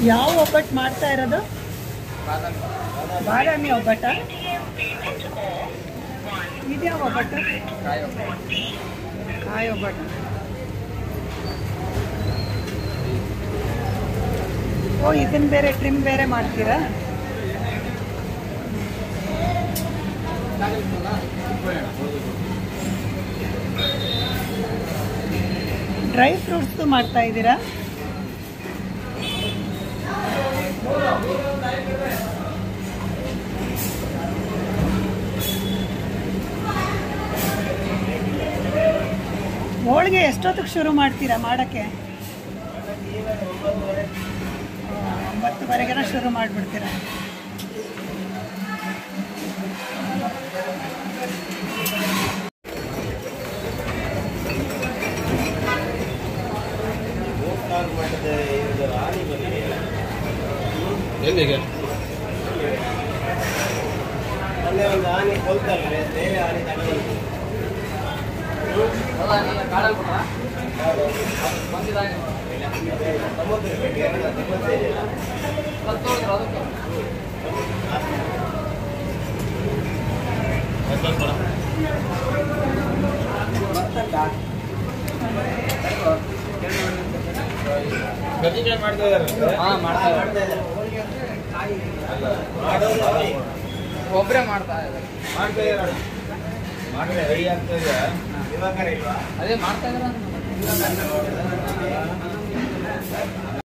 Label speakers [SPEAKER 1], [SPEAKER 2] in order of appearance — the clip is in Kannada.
[SPEAKER 1] ಯಾವ ಒಬ್ಬಟ್ಟು ಮಾಡ್ತಾ ಇರೋದು ಬಾದಾಮಿ ಒಬ್ಬಟ್ಟ ಇದ್ಯಾವ ಒಬ್ಬಟ್ಟು ಕಾಯಿ ಒಬ್ಬಟ್ಟು ಓ ಇದನ್ನ ಬೇರೆ ಟ್ರಿಮ್ ಬೇರೆ ಮಾಡ್ತೀರಾ ಡ್ರೈ ಫ್ರೂಟ್ಸ್ದು ಮಾಡ್ತಾ ಇದ್ದೀರಾ ಹೋಳಿಗೆ ಎಷ್ಟೊತ್ತಿಗೆ ಶುರು ಮಾಡ್ತೀರಾ ಮಾಡೋಕ್ಕೆ ಒಂಬತ್ತುವರೆಗೆನ ಶುರು ಮಾಡಿಬಿಡ್ತೀರಾ
[SPEAKER 2] ಎಲ್ಲಿಗೆ
[SPEAKER 3] ಮೊನ್ನೆ ಒಂದು ಆನೆ ಕೊಲ್ತಲ್ವೇ ಬೇರೆ ಆನೆ ತಗೊಂಡು ಸಮುದ್ರ ಎರಡು ಸಮುದ್ರ ಇದೆಯಲ್ಲ
[SPEAKER 2] ಗದ್ದಿಗೆ ಮಾಡ್ತಾ ಇದಾರೆ
[SPEAKER 3] ಹಾ ಮಾಡ್ತಾ ಇದ್ದಾರೆ ಮಾಡೋದು ಅವ್ರೇ.
[SPEAKER 4] ಒಬ್ಬರೇ ಮಾಡ್ತಾ ಇದ್ದಾರೆ
[SPEAKER 2] ಮಾಡ್ತಾ ಇದಾರೆ ಮಾಡ್ತಾ ರೆಡಿ ಆಗ್ತಾ ಇದೆ
[SPEAKER 3] ಇವಾಗ ಇಲ್ವಾ
[SPEAKER 4] ಅದೇ ಮಾಡ್ತಾ ಇದ್ದಾರೆ